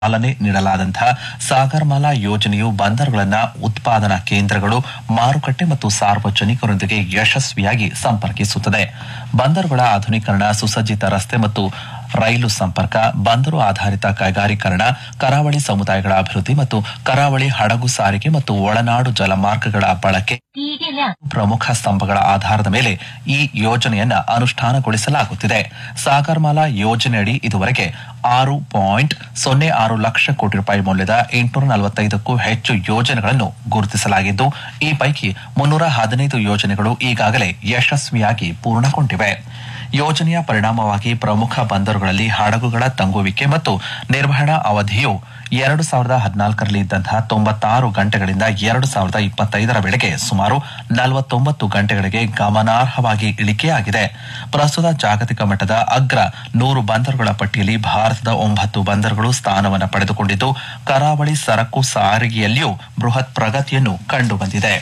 ಚಾಲನೆ ನೀಡಲಾದಂತಹ ಸಾಗರ್ಮಾಲಾ ಯೋಜನೆಯು ಬಂದರುಗಳನ್ನ ಉತ್ಪಾದನಾ ಕೇಂದ್ರಗಳು ಮಾರುಕಟ್ಟೆ ಮತ್ತು ಸಾರ್ವಜನಿಕರೊಂದಿಗೆ ಯಶಸ್ವಿಯಾಗಿ ಸಂಪರ್ಕಿಸುತ್ತದೆ ಬಂದರುಗಳ ಆಧುನೀಕರಣ ಸುಸಜ್ಜಿತ ರಸ್ತೆ ಮತ್ತು ರೈಲು ಸಂಪರ್ಕ ಬಂದರು ಆಧಾರಿತ ಕೈಗಾರೀಕರಣ ಕರಾವಳಿ ಸಮುದಾಯಗಳ ಅಭಿವೃದ್ಧಿ ಮತ್ತು ಕರಾವಳಿ ಹಡಗು ಸಾರಿಗೆ ಮತ್ತು ಒಳನಾಡು ಜಲಮಾರ್ಗಗಳ ಬಳಕೆ 第一电量 ಪ್ರಮುಖ ಸ್ತಂಭಗಳ ಆಧಾರದ ಮೇಲೆ ಈ ಯೋಜನೆಯನ್ನ ಅನುಷ್ಠಾನಗೊಳಿಸಲಾಗುತ್ತಿದೆ ಸಾಗರ್ಮಾಲಾ ಯೋಜನೆಯಡಿ ಇದುವರೆಗೆ ಆರು ಪಾಯಿಂಟ್ ಸೊನ್ನೆ ಆರು ಲಕ್ಷ ಕೋಟಿ ರೂಪಾಯಿ ಮೌಲ್ಯದ ಎಂಟುನೂರ ನಲವತ್ತೈದಕ್ಕೂ ಹೆಚ್ಚು ಯೋಜನೆಗಳನ್ನು ಗುರುತಿಸಲಾಗಿದ್ದು ಈ ಪೈಕಿ ಮುನ್ನೂರ ಹದಿನೈದು ಯೋಜನೆಗಳು ಈಗಾಗಲೇ ಯಶಸ್ವಿಯಾಗಿ ಪೂರ್ಣಗೊಂಡಿವೆ ಯೋಜನೆಯ ಪರಿಣಾಮವಾಗಿ ಪ್ರಮುಖ ಬಂದರುಗಳಲ್ಲಿ ಹಡಗುಗಳ ತಂಗುವಿಕೆ ಮತ್ತು ನಿರ್ವಹಣಾ ಅವಧಿಯು ಎರಡು ಸಾವಿರದ ಹದಿನಾಲ್ಕರಲ್ಲಿ ಇದ್ದಂತಹ ತೊಂಬತ್ತಾರು ಗಂಟೆಗಳಿಂದ ಎರಡು ಸಾವಿರದ ಇಪ್ಪತ್ತೈದರ ವೇಳೆಗೆ ಸುಮಾರು ನಲವತ್ತೊಂಬತ್ತು ಗಂಟೆಗಳಿಗೆ ಗಮನಾರ್ಹವಾಗಿ ಇಳಿಕೆಯಾಗಿದೆ ಪ್ರಸ್ತುತ ಜಾಗತಿಕ ಮಟ್ಟದ ಅಗ್ರ ನೂರು ಬಂದರುಗಳ ಪಟ್ಟಿಯಲ್ಲಿ ಭಾರತದ ಒಂಬತ್ತು ಬಂದರುಗಳು ಸ್ಥಾನವನ್ನು ಪಡೆದುಕೊಂಡಿದ್ದು ಕರಾವಳಿ ಸರಕು ಸಾರಿಗೆಯಲ್ಲಿಯೂ ಬೃಹತ್ ಪ್ರಗತಿಯನ್ನು ಕಂಡುಬಂದಿದೆ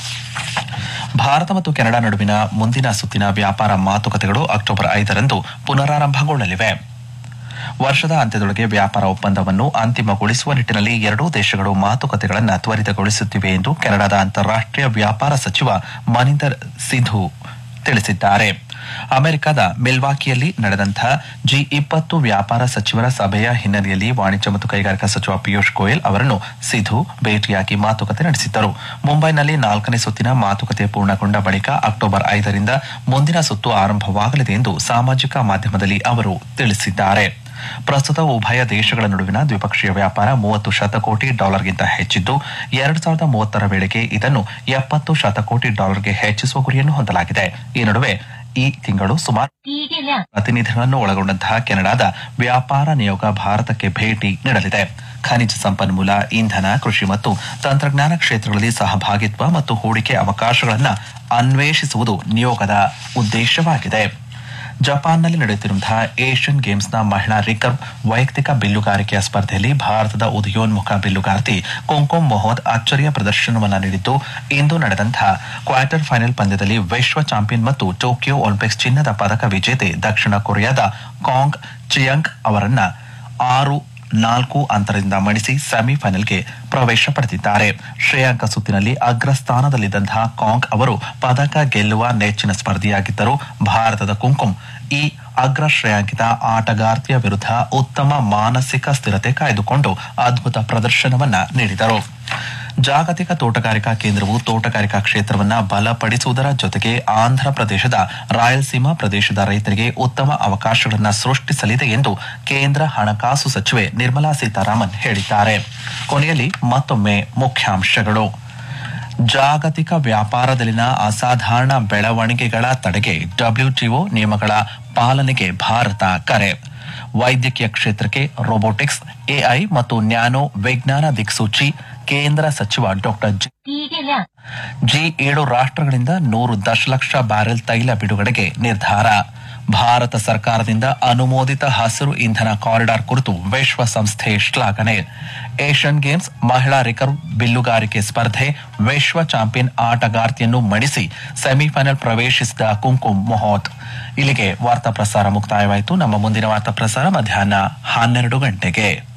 ಭಾರತ ಮತ್ತು ಕೆನಡಾ ನಡುವಿನ ಮುಂದಿನ ಸುತ್ತಿನ ವ್ಯಾಪಾರ ಮಾತುಕತೆಗಳು ಅಕ್ಟೋಬರ್ ಐದರಂದು ಪುನರಾರಂಭಗೊಳ್ಳಲಿವೆ ವರ್ಷದ ಅಂತ್ಯದೊಳಗೆ ವ್ಯಾಪಾರ ಒಪ್ಪಂದವನ್ನು ಅಂತಿಮಗೊಳಿಸುವ ನಿಟ್ಟಿನಲ್ಲಿ ಎರಡೂ ದೇಶಗಳು ಮಾತುಕತೆಗಳನ್ನು ತ್ವರಿತಗೊಳಿಸುತ್ತಿವೆ ಎಂದು ಕೆನಡಾದ ಅಂತಾರಾಷ್ಟೀಯ ವ್ಯಾಪಾರ ಸಚಿವ ಮನಿಂದರ್ ಸಿಧು ತಿಳಿಸಿದ್ದಾರೆ ಅಮೆರಿಕದ ಮಿಲ್ವಾಕಿಯಲ್ಲಿ ನಡೆದಂತಹ ಜಿ ಇಪ್ಪತ್ತು ವ್ಯಾಪಾರ ಸಚಿವರ ಸಭೆಯ ಹಿನ್ನೆಲೆಯಲ್ಲಿ ವಾಣಿಜ್ಯ ಮತ್ತು ಕೈಗಾರಿಕಾ ಸಚಿವ ಪಿಯೂಷ್ ಗೋಯಲ್ ಅವರನ್ನು ಸಿಧು ಭೇಟಿಯಾಗಿ ಮಾತುಕತೆ ನಡೆಸಿದ್ದರು ಮುಂಬೈನಲ್ಲಿ ನಾಲ್ಕನೇ ಸುತ್ತಿನ ಮಾತುಕತೆ ಪೂರ್ಣಗೊಂಡ ಬಳಿಕ ಅಕ್ಟೋಬರ್ ಐದರಿಂದ ಮುಂದಿನ ಸುತ್ತು ಆರಂಭವಾಗಲಿದೆ ಎಂದು ಸಾಮಾಜಿಕ ಮಾಧ್ಯಮದಲ್ಲಿ ಅವರು ತಿಳಿಸಿದ್ದಾರೆ ಪ್ರಸ್ತುತ ಉಭಯ ದೇಶಗಳ ನಡುವಿನ ದ್ವಿಪಕ್ಷೀಯ ವ್ಯಾಪಾರ ಮೂವತ್ತು ಶತಕೋಟಿ ಡಾಲರ್ಗಿಂತ ಹೆಚ್ಚಿದ್ದು ಎರಡು ಸಾವಿರದ ಮೂವತ್ತರ ವೇಳೆಗೆ ಇದನ್ನು ಎಪ್ಪತ್ತು ಶತಕೋಟಿ ಡಾಲರ್ಗೆ ಹೆಚ್ಚಿಸುವ ಗುರಿಯನ್ನು ಹೊಂದಲಾಗಿದೆ ಈ ನಡುವೆ ಈ ತಿಂಗಳು ಸುಮಾರು 第一电量 ಪ್ರತಿನಿಧಿಗಳನ್ನು ಒಳಗೊಂಡಂತಹ ಕೆನಡಾದ ವ್ಯಾಪಾರ ನಿಯೋಗ ಭಾರತಕ್ಕೆ ಭೇಟಿ ನೀಡಲಿದೆ ಖನಿಜ ಸಂಪನ್ಮೂಲ ಇಂಧನ ಕೃಷಿ ಮತ್ತು ತಂತ್ರಜ್ಞಾನ ಕ್ಷೇತ್ರಗಳಲ್ಲಿ ಸಹಭಾಗಿತ್ವ ಮತ್ತು ಹೂಡಿಕೆ ಅವಕಾಶಗಳನ್ನು ಅನ್ವೇಷಿಸುವುದು ನಿಯೋಗದ ಉದ್ದೇಶವಾಗಿದೆ ಜಪಾನ್ನಲ್ಲಿ ನಡೆಯುತ್ತಿರುವಂತಹ ಏಷ್ಯನ್ ಗೇಮ್ಸ್ನ ಮಹಿಳಾ ರಿಕರ್ವ್ ವೈಯಕ್ತಿಕ ಬಿಲ್ಲುಗಾರಿಕೆಯ ಸ್ಪರ್ಧೆಯಲ್ಲಿ ಭಾರತದ ಉದಯೋನ್ಮುಖ ಬಿಲ್ಲುಗಾರ್ತಿ ಕುಂಕುಮ್ ಮೊಹಮ್ಮದ್ ಅಚ್ಚರಿಯ ಪ್ರದರ್ಶನವನ್ನ ನೀಡಿದ್ದು ಇಂದು ನಡೆದಂತಹ ಕ್ವಾರ್ಟರ್ ಫೈನಲ್ ಪಂದ್ಯದಲ್ಲಿ ವಿಶ್ವ ಚಾಂಪಿಯನ್ ಮತ್ತು ಟೋಕಿಯೋ ಒಲಿಂಪಿಕ್ಸ್ ಚಿನ್ನದ ಪದಕ ವಿಜೇತೆ ದಕ್ಷಿಣ ಕೊರಿಯಾದ ಕಾಂಗ್ ಚಿಯಂಗ್ ಅವರನ್ನ ಆರು ನಾಲ್ಕು ಅಂತರದಿಂದ ಮಣಿಸಿ ಸೆಮಿಫೈನಲ್ಗೆ ಪ್ರವೇಶ ಪಡೆದಿದ್ದಾರೆ ಶ್ರೇಯಾಂಕ ಸುತ್ತಿನಲ್ಲಿ ಅಗ್ರಸ್ಥಾನದಲ್ಲಿದ್ದಂತಹ ಕಾಂಗ್ ಅವರು ಪದಕ ಗೆಲ್ಲುವ ನೆಚ್ಚಿನ ಸ್ಪರ್ಧಿಯಾಗಿದ್ದರು ಭಾರತದ ಕುಂಕುಮ್ ಈ ಅಗ್ರ ಶ್ರೇಯಾಂಕಿತ ಆಟಗಾರ್ತಿಯ ವಿರುದ್ಧ ಉತ್ತಮ ಮಾನಸಿಕ ಸ್ಥಿರತೆ ಕಾಯ್ದುಕೊಂಡು ಅದ್ಭುತ ಪ್ರದರ್ಶನವನ್ನ ನೀಡಿದರು ಜಾಗತಿಕ ತೋಟಗಾರಿಕಾ ಕೇಂದ್ರವು ತೋಟಗಾರಿಕಾ ಕ್ಷೇತ್ರವನ್ನ ಬಲಪಡಿಸುವುದರ ಜೊತೆಗೆ ಆಂಧ್ರ ಪ್ರದೇಶದ ರಾಯಲಸೀಮಾ ಪ್ರದೇಶದ ರೈತರಿಗೆ ಉತ್ತಮ ಅವಕಾಶಗಳನ್ನು ಸೃಷ್ಟಿಸಲಿದೆ ಎಂದು ಕೇಂದ್ರ ಹಣಕಾಸು ಸಚಿವೆ ನಿರ್ಮಲಾ ಸೀತಾರಾಮನ್ ಹೇಳಿದ್ದಾರೆ ಕೊನೆಯಲ್ಲಿ ಮತ್ತೊಮ್ಮೆ ಮುಖ್ಯಾಂಶಗಳು ಜಾಗತಿಕ ವ್ಯಾಪಾರದಲ್ಲಿನ ಅಸಾಧಾರಣ ಬೆಳವಣಿಗೆಗಳ ತಡೆಗೆ ಡಬ್ಲ್ಯೂಟಿಒ ನಿಯಮಗಳ ಪಾಲನೆಗೆ ಭಾರತ ಕರೆ ವೈದ್ಯಕೀಯ ಕ್ಷೇತ್ರಕ್ಕೆ ರೋಬೋಟಿಕ್ಸ್ ಎಐ ಮತ್ತು ನ್ಯಾನೋ ವಿಜ್ಞಾನ ದಿಕ್ಸೂಚಿ ಕೇಂದ್ರ ಸಚಿವ ಡಾಕ್ಟರ್ ಜಿ 第一电量 ಜಿ ಏಳು ರಾಷ್ಟ್ರಗಳಿಂದ ನೂರು ದಶಲಕ್ಷ ಬ್ಯಾರೆಲ್ ತೈಲ ಬಿಡುಗಡೆಗೆ ನಿರ್ಧಾರ ಭಾರತ ಸರ್ಕಾರದಿಂದ ಅನುಮೋದಿತ ಹಸಿರು ಇಂಧನ ಕಾರಿಡಾರ್ ಕುರಿತು ವಿಶ್ವಸಂಸ್ಥೆ ಶ್ಲಾಘನೆ ಏಷ್ಯನ್ ಗೇಮ್ಸ್ ಮಹಿಳಾ ರಿಕರ್ವ್ ಬಿಲ್ಲುಗಾರಿಕೆ ಸ್ಪರ್ಧೆ ವಿಶ್ವ ಚಾಂಪಿಯನ್ ಆಟಗಾರ್ತಿಯನ್ನು ಮಣಿಸಿ ಸೆಮಿಫೈನಲ್ ಪ್ರವೇಶಿಸಿದ ಕುಂಕುಮ್ ಮೊಹೋತ್ ಇಲ್ಲಿಗೆ ವಾರ್ತಾ ಪ್ರಸಾರ ಮುಕ್ತಾಯವಾಯಿತು ನಮ್ಮ ಮುಂದಿನ ವಾರ್ತಾ ಪ್ರಸಾರ ಮಧ್ಯಾಹ್ನ ಹನ್ನೆರಡು ಗಂಟೆಗೆ